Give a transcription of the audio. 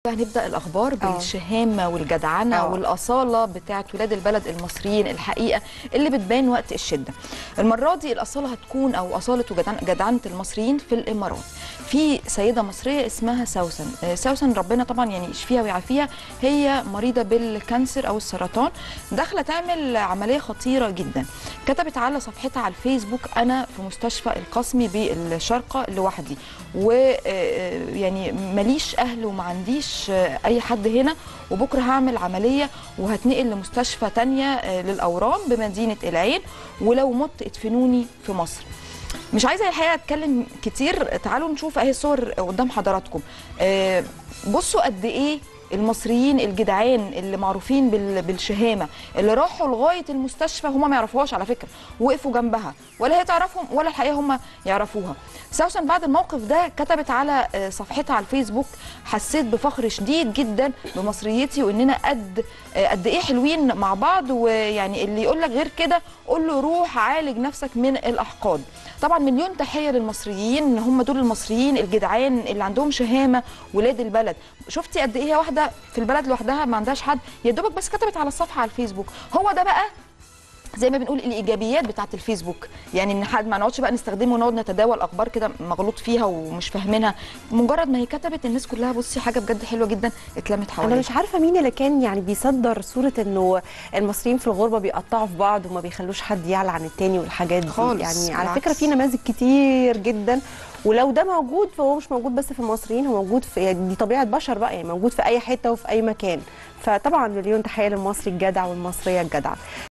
هنبدا الاخبار آه. بالشهامه والجدعنه آه. والاصاله بتاعت ولاد البلد المصريين الحقيقه اللي بتبان وقت الشده المره دي الاصاله هتكون او اصاله وجدعن- جدعنه المصريين في الامارات في سيده مصريه اسمها سوسن آه، سوسن ربنا طبعا يعني يشفيها ويعافيها هي مريضه بالكانسر او السرطان داخله تعمل عمليه خطيره جدا كتبت على صفحتها على الفيسبوك انا في مستشفى القسمي بالشارقه لوحدي ويعني ماليش اهل وما عنديش آه، اي حد هنا وبكره هعمل عمليه وهتنقل لمستشفى تانية آه، للاورام بمدينه العين ولو مت ادفنوني في مصر مش عايزه الحقيقه اتكلم كتير تعالوا نشوف اهي الصور قدام حضراتكم آه، بصوا قد ايه المصريين الجدعان اللي معروفين بال- بالشهامه اللي راحوا لغايه المستشفى هم ما يعرفوهاش على فكره وقفوا جنبها ولا هي تعرفهم ولا الحقيقه هم يعرفوها سوسن بعد الموقف ده كتبت على آه، صفحتها على الفيسبوك حسيت بفخر شديد جدا بمصريتي واننا قد آه، قد ايه حلوين مع بعض ويعني اللي يقول لك غير كده قول له روح عالج نفسك من الاحقاد طبعا مليون تحيه للمصريين هم دول المصريين الجدعان اللي عندهم شهامه ولاد البلد شفتي قد ايه هي واحده في البلد لوحدها ما عندهاش حد يا دوبك بس كتبت على الصفحه على الفيسبوك هو ده بقى زي ما بنقول الايجابيات بتاعت الفيسبوك يعني ان حد ما نقعدش بقى نستخدمه ونقعد نتداول اخبار كده مغلوط فيها ومش فاهمينها مجرد ما هي كتبت الناس كلها بصي حاجه بجد حلوه جدا اتلمت انا حواليها مش عارفه مين اللي كان يعني بيصدر صوره انه المصريين في الغربه بيقطعوا في بعض وما بيخلوش حد يعلى عن التاني والحاجات دي خالص، يعني على بالعكس. فكره في نماذج كتير جدا ولو ده موجود فهو مش موجود بس في المصريين هو موجود في يعني دي طبيعه بشر بقى يعني موجود في اي حته وفي اي مكان فطبعا مليون تحيه للمصري الجدع والمصريه الجدعه